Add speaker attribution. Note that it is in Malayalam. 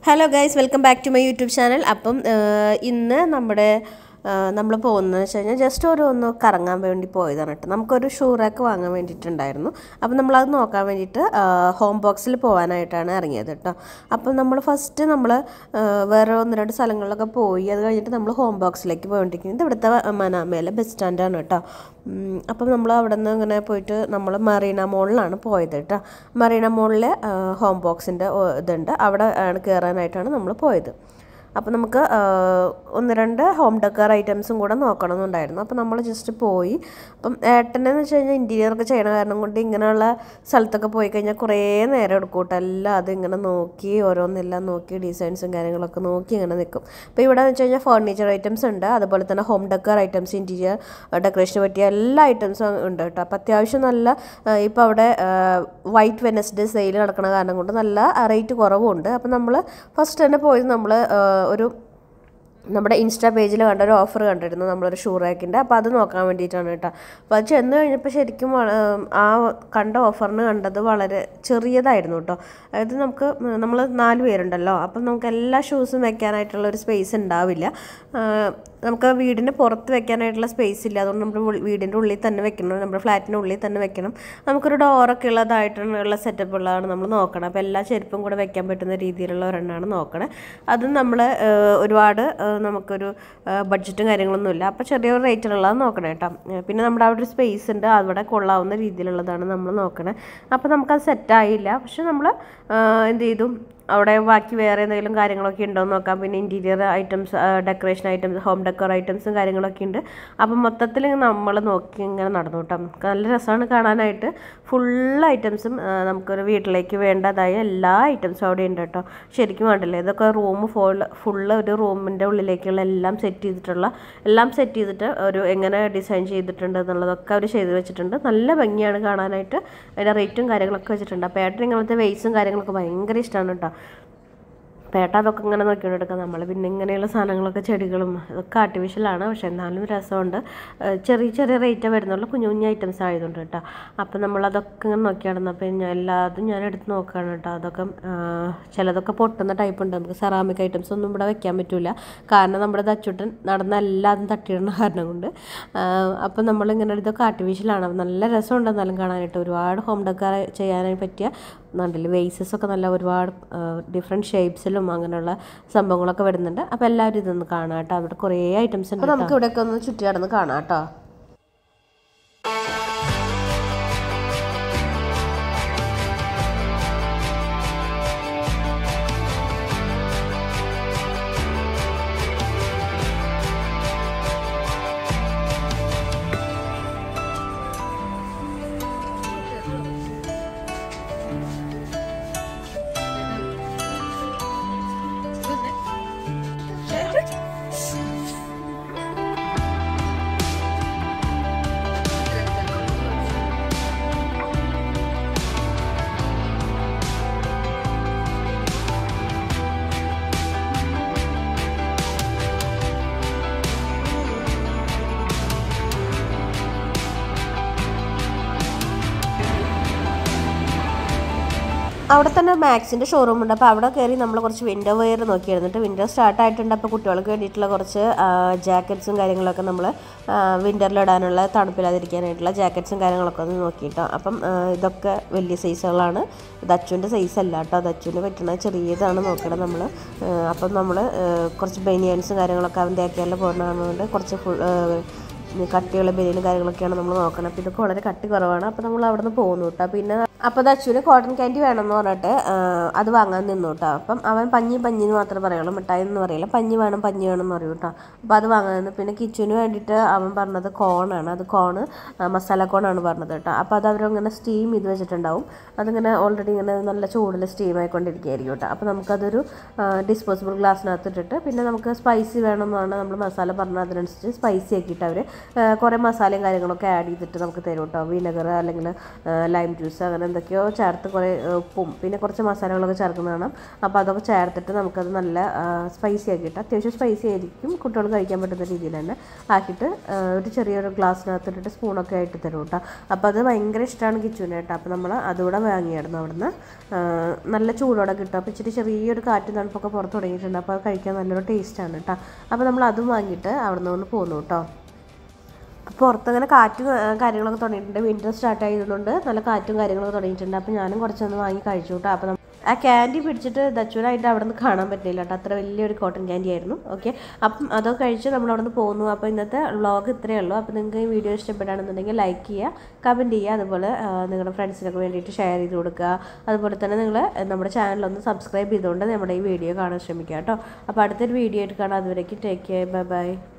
Speaker 1: hello guys welcome back to my YouTube channel appam ഏഹ്, ഇന്ന് നമ്മുടെ നമ്മൾ പോകുന്നതെന്ന് വെച്ച് കഴിഞ്ഞാൽ ജസ്റ്റ് ഒരു ഒന്ന് കറങ്ങാൻ വേണ്ടി പോയതാണ് കേട്ടോ നമുക്കൊരു ഷൂ റാക്ക് വാങ്ങാൻ വേണ്ടിയിട്ടുണ്ടായിരുന്നു അപ്പം നമ്മളത് നോക്കാൻ വേണ്ടിയിട്ട് ഹോം ബോക്സിൽ പോകാനായിട്ടാണ് ഇറങ്ങിയത് കേട്ടോ അപ്പം നമ്മൾ ഫസ്റ്റ് നമ്മൾ വേറെ ഒന്ന് രണ്ട് സ്ഥലങ്ങളിലൊക്കെ പോയി അത് കഴിഞ്ഞിട്ട് നമ്മൾ ഹോം ബോക്സിലേക്ക് പോയിക്കൊണ്ടിരിക്കുന്നത് ഇവിടുത്തെ മനാമയിലെ ബസ് സ്റ്റാൻഡാണ് കേട്ടോ ഉം, അപ്പം നമ്മൾ അവിടെ നിന്ന് ഇങ്ങനെ പോയിട്ട് നമ്മൾ മറീന മോളിലാണ് പോയത് കേട്ടോ മറീന മോളിൽ ഹോം ബോക്സിൻ്റെ ഇതുണ്ട് അവിടെ ആണ് കയറാനായിട്ടാണ് നമ്മൾ പോയത് അപ്പോൾ നമുക്ക് ആ, ഒന്ന് രണ്ട് ഹോം ഡെക്കർ ഐറ്റംസും കൂടെ നോക്കണമെന്നുണ്ടായിരുന്നു അപ്പോൾ നമ്മൾ ജസ്റ്റ് പോയി അപ്പം ഏട്ടനെന്ന് വെച്ച് കഴിഞ്ഞാൽ ഇൻറ്റീരിയർ ഒക്കെ ചെയ്യണ കാരണം കൊണ്ട് ഇങ്ങനെയുള്ള സ്ഥലത്തൊക്കെ പോയി കഴിഞ്ഞാൽ കുറേ നേരം എടുക്കും കേട്ടോ എല്ലാം അത് ഇങ്ങനെ നോക്കി ഓരോന്നെല്ലാം നോക്കി ഡിസൈൻസും കാര്യങ്ങളൊക്കെ നോക്കി ഇങ്ങനെ നിൽക്കും അപ്പോൾ ഇവിടെ എന്ന് വെച്ച് കഴിഞ്ഞാൽ ഫർണിച്ചർ ഐറ്റംസ് ഉണ്ട് അതുപോലെ തന്നെ ഹോം ഡെക്കർ ഐറ്റംസ് ഇൻറ്റീരിയർ ഡെക്കറേഷന് പറ്റിയ എല്ലാ ഐറ്റംസും ഉണ്ട് കേട്ടോ അപ്പോൾ അത്യാവശ്യം നല്ല ഇപ്പോൾ അവിടെ വൈറ്റ് വെനസ്ഡേ സെയിൽ നടക്കുന്ന കാരണം കൊണ്ട് നല്ല റേറ്റ് കുറവുണ്ട് അപ്പോൾ നമ്മൾ ഫസ്റ്റ് തന്നെ പോയത് നമ്മൾ ഒരു നമ്മുടെ ഇൻസ്റ്റാ പേജിൽ കണ്ട ഒരു ഓഫർ കണ്ടിരുന്നു നമ്മളൊരു ഷൂ റാക്കിൻ്റെ അപ്പോൾ അത് നോക്കാൻ വേണ്ടിയിട്ടാണ് കേട്ടോ അപ്പോൾ അത് ചെന്ന് കഴിഞ്ഞപ്പോൾ ശരിക്കും വള- ആ കണ്ട ഓഫറിന് കണ്ടത് വളരെ ചെറിയതായിരുന്നു കേട്ടോ അതായത് നമുക്ക് നമ്മൾ നാല് പേരുണ്ടല്ലോ അപ്പം നമുക്ക് എല്ലാ ഷൂസും വെക്കാനായിട്ടുള്ള ഒരു സ്പേസ് ഉണ്ടാവില്ല ആ, നമുക്ക് വീടിന് പുറത്ത് വെക്കാനായിട്ടുള്ള സ്പേസ് ഇല്ല അതുകൊണ്ട് നമ്മൾ ഉൾ- വീടിൻ്റെ ഉള്ളിൽ തന്നെ വെക്കണം നമ്മുടെ ഫ്ലാറ്റിൻ്റെ ഉള്ളിൽ തന്നെ വെക്കണം നമുക്കൊരു ഡോറൊക്കെ ഉള്ളതായിട്ടുള്ള സെറ്റപ്പ് ഉള്ളതാണ് നമ്മൾ നോക്കണം അപ്പോൾ എല്ലാ ചെരുപ്പും കൂടെ വെക്കാൻ പറ്റുന്ന രീതിയിലുള്ള ഒരെണ്ണമാണ് നോക്കണേ അതും നമ്മൾ ഒരുപാട് ആ, നമുക്കൊരു ബഡ്ജറ്റും കാര്യങ്ങളൊന്നും ഇല്ല അപ്പോൾ ചെറിയൊരു റേറ്റിലുള്ളത് നോക്കണം കേട്ടോ ഏ, പിന്നെ നമ്മുടെ അവിടെ ഒരു സ്പേസ് ഉണ്ട് അവിടെ കൊള്ളാവുന്ന രീതിയിലുള്ളതാണ് നമ്മൾ നോക്കണേ അപ്പോൾ നമുക്കത് സെറ്റായില്ല പക്ഷെ നമ്മൾ എന്ത് ചെയ്തു അവിടെ ബാക്കി വേറെ എന്തെങ്കിലും കാര്യങ്ങളൊക്കെ ഉണ്ടോ എന്ന് നോക്കാം പിന്നെ interior items decoration items home decor ഐറ്റംസും കാര്യങ്ങളൊക്കെ ഉണ്ട് അപ്പം മൊത്തത്തിൽ നമ്മൾ നോക്കി ഇങ്ങനെ നടന്നു കേട്ടോ നമുക്ക് നല്ല രസമാണ് കാണാനായിട്ട് ഫുൾ ഐറ്റംസും നമുക്കൊരു വീട്ടിലേക്ക് വേണ്ടതായ എല്ലാ ഐറ്റംസും അവിടെ ഉണ്ട് കേട്ടോ ശരിക്കും വേണ്ടില്ലേ ഇതൊക്കെ റൂം ഫുൾ ഫുള്ള് ഒരു റൂമിൻ്റെ ഉള്ളിലേക്കുള്ള എല്ലാം സെറ്റ് ചെയ്തിട്ടുള്ള എല്ലാം സെറ്റ് ചെയ്തിട്ട് ഒരു എങ്ങനെ ഡിസൈൻ ചെയ്തിട്ടുണ്ട് എന്നുള്ളതൊക്കെ അവർ ചെയ്ത് വെച്ചിട്ടുണ്ട് നല്ല ഭംഗിയാണ് കാണാനായിട്ട് അതിൻ്റെ റേറ്റും കാര്യങ്ങളൊക്കെ വെച്ചിട്ടുണ്ട് അപ്പോൾ ഏട്ടൻ ഇങ്ങനത്തെ വെയ്സും കാര്യങ്ങളൊക്കെ ഭയങ്കര ഇഷ്ടമാണ് കേട്ടോ പേട്ട അതൊക്കെ ഇങ്ങനെ നോക്കിക്കൊണ്ട് എടുക്കാം നമ്മൾ പിന്നെ ഇങ്ങനെയുള്ള സാധനങ്ങളൊക്കെ ചെടികളും അതൊക്കെ ആർട്ടിഫിഷ്യലാണ് പക്ഷെ എന്നാലും രസമുണ്ട് ഏഹ് ചെറിയ ചെറിയ റേറ്റേ വരുന്നുള്ളൂ കുഞ്ഞു കുഞ്ഞു ഐറ്റംസ് ആയതുകൊണ്ട് കേട്ടോ അപ്പം നമ്മളതൊക്കെ ഇങ്ങനെ നോക്കി നടന്നപ്പോൾ ഞാൻ എല്ലാതും ഞാൻ എടുത്ത് നോക്കുകയാണ് കേട്ടോ അതൊക്കെ ആഹ് ചിലതൊക്കെ പൊട്ടുന്ന ടൈപ്പ് ഉണ്ട് നമുക്ക് സെറാമിക് ഐറ്റംസ് ഒന്നും ഇവിടെ വെക്കാൻ പറ്റില്ല കാരണം നമ്മുടെ ദച്ചുട്ടൻ നടന്ന എല്ലാതും തട്ടിയിടുന്ന കാരണം കൊണ്ട് ആഹ് അപ്പം നമ്മളിങ്ങനെ ഇതൊക്കെ ആർട്ടിഫിഷ്യലാണ് നല്ല രസമുണ്ട് എന്നാലും കാണാനായിട്ട് ഒരുപാട് ഹോം ഡെക്കർ ചെയ്യാനായി പറ്റിയ കണ്ടില്ലേ വേസസ് ഒക്കെ നല്ല ഒരുപാട് ഡിഫറെൻറ്റ് ഷേപ്സിലും അങ്ങനെയുള്ള സംഭവങ്ങളൊക്കെ വരുന്നുണ്ട് അപ്പോൾ എല്ലാവരും ഇതൊന്ന് കാണാം കേട്ടോ അവിടെ കുറേ ഐറ്റംസ് ഉണ്ട് നമുക്ക് ഇവിടെയൊക്കെ ഒന്ന് ചുറ്റി നടന്ന് കാണാം കേട്ടോ അവിടെ തന്നെ മാക്സിൻ്റെ ഷോറൂം ഉണ്ട് അപ്പോൾ അവിടെ കയറി നമ്മൾ കുറച്ച് വിൻഡോ വെയർ നോക്കിയിരുന്നിട്ട് വിൻഡോ സ്റ്റാർട്ട് ആയിട്ടുണ്ട് അപ്പോൾ കുട്ടികൾക്ക് വേണ്ടിയിട്ടുള്ള കുറച്ച് ജാക്കറ്റ്സും കാര്യങ്ങളൊക്കെ നമ്മൾ വിൻ്ററിലിടാനുള്ള തണുപ്പില്ലാതിരിക്കാനായിട്ടുള്ള ജാക്കറ്റ്സും കാര്യങ്ങളൊക്കെ ഒന്ന് നോക്കിയിട്ടോ അപ്പം ആ, ഇതൊക്കെ വലിയ സൈസുകളാണ് ദച്ചുവിൻ്റെ സൈസ് അല്ല കേട്ടോ ദച്ചുവിന് പറ്റുന്ന ചെറിയതാണ് നോക്കണം നമ്മൾ അപ്പം നമ്മൾ കുറച്ച് ബനിയൻസും കാര്യങ്ങളൊക്കെ അവൻ്റെ ആക്കിയാലും പോകുന്നതുകൊണ്ട് കുറച്ച് ഫുൾ കട്ടിയുള്ള ബനിയനും കാര്യങ്ങളൊക്കെയാണ് നമ്മൾ നോക്കണം അപ്പോൾ ഇതൊക്കെ വളരെ കട്ടി കുറവാണ് അപ്പോൾ നമ്മൾ അവിടെ നിന്ന് പോകുന്നു കേട്ടോ പിന്നെ അപ്പോൾ അത് അച്ഛന് കോട്ടൺ ക്യാൻഡി വേണമെന്ന് പറഞ്ഞിട്ട് ആ, അത് വാങ്ങാൻ നിന്നു കേട്ടോ അപ്പം അവൻ പഞ്ഞി പഞ്ഞി എന്ന് മാത്രമേ പറയുള്ളൂ മിഠായി എന്ന് പറയില്ല പഞ്ഞി വേണം പഞ്ഞി വേണം എന്ന് പറയും കേട്ടോ അപ്പോൾ അത് വാങ്ങാൻ നിന്നു പിന്നെ കിച്ചന് വേണ്ടിയിട്ട് അവൻ പറഞ്ഞത് കോണാണ് അത് കോണ് ആ, മസാല കോണാണ് പറഞ്ഞത് കേട്ടോ അപ്പോൾ അത് അവരങ്ങനെ സ്റ്റീം ചെയ്ത് വെച്ചിട്ടുണ്ടാവും അതിങ്ങനെ ഓൾറെഡി ഇങ്ങനെ നല്ല ചൂടിൽ സ്റ്റീം ആയിക്കൊണ്ടിരിക്കുകയായിരിക്കും കേട്ടോ അപ്പോൾ നമുക്കതൊരു ഡിസ്പോസിബിൾ ഗ്ലാസ്സിനകത്ത് ഇട്ടിട്ട് പിന്നെ നമുക്ക് സ്പൈസി വേണമെന്ന് പറഞ്ഞാൽ നമ്മൾ മസാല പറഞ്ഞാൽ അതിനനുസരിച്ച് സ്പൈസി ആക്കിയിട്ട് അവർ കുറേ മസാലയും കാര്യങ്ങളൊക്കെ ആഡ് ചെയ്തിട്ട് നമുക്ക് തരും കേട്ടോ വിനെഗർ അല്ലെങ്കിൽ ലൈം ജ്യൂസ് അങ്ങനെ എന്തൊക്കെയോ ചേർത്ത് കുറേ ഏഹ്, ഉപ്പും പിന്നെ കുറച്ച് മസാലകളൊക്കെ ചേർക്കുന്ന കാണാം അപ്പോൾ അതൊക്കെ ചേർത്തിട്ട് നമുക്കത് നല്ല സ്പൈസി ആക്കിയിട്ട് അത്യാവശ്യം സ്പൈസി ആയിരിക്കും കുട്ടികൾ കഴിക്കാൻ പറ്റുന്ന രീതിയിൽ തന്നെ ആക്കിയിട്ട് ഏഹ്, ഒരു ചെറിയൊരു ഗ്ലാസ്സിനകത്തിട്ടിട്ട് സ്പൂണൊക്കെ ആയിട്ട് തരും കേട്ടോ അപ്പോൾ അത് ഭയങ്കര ഇഷ്ടമാണ് കിച്ചുവിന് കേട്ടോ അപ്പോൾ നമ്മൾ അതുകൂടെ വാങ്ങിയായിരുന്നു അവിടുന്ന് ഏഹ്, നല്ല ചൂടോടെ കിട്ടും അപ്പോൾ ഇച്ചിരി ചെറിയൊരു കാറ്റ് തണുപ്പൊക്കെ പുറത്ത് തുടങ്ങിയിട്ടുണ്ട് അപ്പോൾ അത് കഴിക്കാൻ നല്ലൊരു ടേസ്റ്റാണ് കേട്ടോ അപ്പോൾ നമ്മൾ അതും വാങ്ങിയിട്ട് അവിടുന്ന് കൊണ്ട് പോന്നു കേട്ടോ പുറത്തങ്ങനെ കാറ്റും ആ, കാര്യങ്ങളൊക്കെ തുടങ്ങിയിട്ടുണ്ട് വിൻ്റർ സ്റ്റാർട്ട് ആയതുകൊണ്ട് നല്ല കാറ്റും കാര്യങ്ങളൊക്കെ തുടങ്ങിയിട്ടുണ്ട് അപ്പോൾ ഞാനും കുറച്ചൊന്ന് വാങ്ങി കഴിച്ചു കേട്ടോ അപ്പോൾ നമ്മ- ആ ക്യാൻഡി പിടിച്ചിട്ട് ദച്ചുവിനായിട്ട് അവിടെ നിന്ന് കാണാൻ പറ്റില്ല കേട്ടോ അത്ര വലിയൊരു കോട്ടൺ ക്യാൻഡി ആയിരുന്നു ഓക്കെ അപ്പം അതൊക്കെ കഴിച്ച് നമ്മൾ അവിടെ നിന്ന് പോന്നു അപ്പോൾ ഇന്നത്തെ വ്ളോഗ് ഇത്രയേ ഉള്ളൂ അപ്പോൾ നിങ്ങൾക്ക് ഈ വീഡിയോ ഇഷ്ടപ്പെടുകയാണെന്നുണ്ടെങ്കിൽ ലൈക്ക് ചെയ്യുക കമൻറ്റ് ചെയ്യുക അതുപോലെ ആ, നിങ്ങളുടെ ഫ്രണ്ട്സിനൊക്കെ വേണ്ടിയിട്ട് ഷെയർ ചെയ്ത് കൊടുക്കുക അതുപോലെ തന്നെ നിങ്ങൾ നമ്മുടെ ചാനലൊന്ന് സബ്സ്ക്രൈബ് ചെയ്തുകൊണ്ട് നമ്മുടെ ഈ വീഡിയോ കാണാൻ ശ്രമിക്കുക കേട്ടോ അപ്പോൾ അടുത്തൊരു വീഡിയോ ആയിട്ട് കാണാം അതുവരേക്കും ടേക്ക് കെയർ ബൈ ബൈ